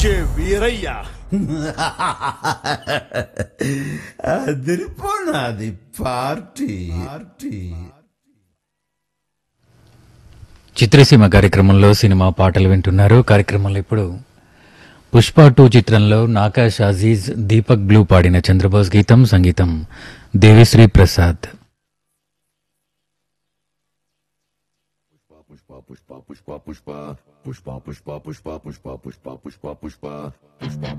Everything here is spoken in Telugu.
డీజే వీరయ్య అదిరిపోనాది పార్టీ పార్టీ చిత్రసీమ కార్యక్రమంలో సినిమా పాటలు వింటున్నారు కార్యక్రమంలో ఇప్పుడు పుష్ప టూ చిత్రంలో నాకాష్ అజీజ్ దీపక్ బ్లూ పాడిన చంద్రబోస్ గీతం సంగీతం దేవిశ్రీ ప్రసాద్ పుష్ప పుష్ప పుష్ప పుష్ప పుష్ప పుష్ప పుష్ప పుష్ప పుష్ప పుష్ప పుష్ప పుష్ప